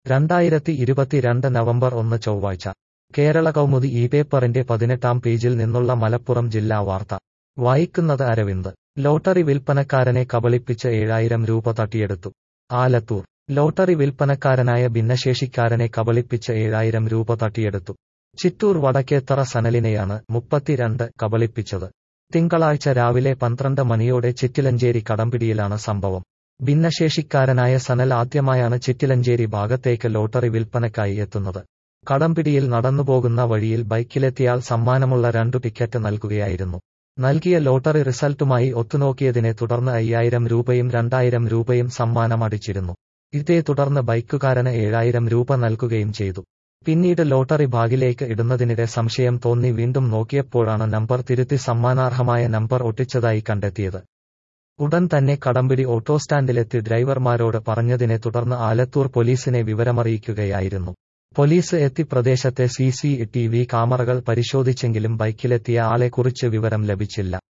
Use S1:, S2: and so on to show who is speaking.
S1: രണ്ടായിരത്തി ഇരുപത്തിരണ്ട് നവംബർ ഒന്ന് ചൊവ്വാഴ്ച കേരള കൗമുദി ഈ പേപ്പറിന്റെ പതിനെട്ടാം പേജിൽ നിന്നുള്ള മലപ്പുറം ജില്ലാ വാർത്ത വായിക്കുന്നത് അരവിന്ദ് ലോട്ടറി വിൽപ്പനക്കാരനെ കബളിപ്പിച്ച് ഏഴായിരം രൂപ തട്ടിയെടുത്തു ആലത്തൂർ ലോട്ടറി വിൽപ്പനക്കാരനായ ഭിന്നശേഷിക്കാരനെ കബളിപ്പിച്ച് ഏഴായിരം രൂപ തട്ടിയെടുത്തു ചിറ്റൂർ വടക്കേത്തറ സനലിനെയാണ് മുപ്പത്തിരണ്ട് കബളിപ്പിച്ചത് തിങ്കളാഴ്ച രാവിലെ പന്ത്രണ്ട് മണിയോടെ ചിറ്റിലഞ്ചേരി കടമ്പിടിയിലാണ് സംഭവം ഭിന്നശേഷിക്കാരനായ സനൽ ആദ്യമായാണ് ചിറ്റിലഞ്ചേരി ഭാഗത്തേക്ക് ലോട്ടറി വിൽപ്പനക്കായി എത്തുന്നത് കടമ്പിടിയിൽ നടന്നുപോകുന്ന വഴിയിൽ ബൈക്കിലെത്തിയാൽ സമ്മാനമുള്ള രണ്ടു ടിക്കറ്റ് നൽകുകയായിരുന്നു നൽകിയ ലോട്ടറി റിസൾട്ടുമായി ഒത്തുനോക്കിയതിനെ തുടർന്ന് അയ്യായിരം രൂപയും രണ്ടായിരം രൂപയും സമ്മാനം അടിച്ചിരുന്നു ഇതേ തുടർന്ന് ബൈക്കുകാരന് ഏഴായിരം രൂപ നൽകുകയും ചെയ്തു പിന്നീട് ലോട്ടറി ബാഗിലേക്ക് ഇടുന്നതിനിടെ സംശയം തോന്നി വീണ്ടും നോക്കിയപ്പോഴാണ് നമ്പർ തിരുത്തി സമ്മാനാർഹമായ നമ്പർ ഒട്ടിച്ചതായി കണ്ടെത്തിയത് ഉടൻ തന്നെ കടമ്പിടി ഓട്ടോ സ്റ്റാൻഡിലെത്തി ഡ്രൈവർമാരോട് പറഞ്ഞതിനെ തുടർന്ന് ആലത്തൂർ പോലീസിനെ വിവരമറിയിക്കുകയായിരുന്നു പോലീസ് എത്തി പ്രദേശത്തെ സി സി ടി വി ക്യാമറകൾ പരിശോധിച്ചെങ്കിലും ബൈക്കിലെത്തിയ ആളെക്കുറിച്ച് വിവരം ലഭിച്ചില്ല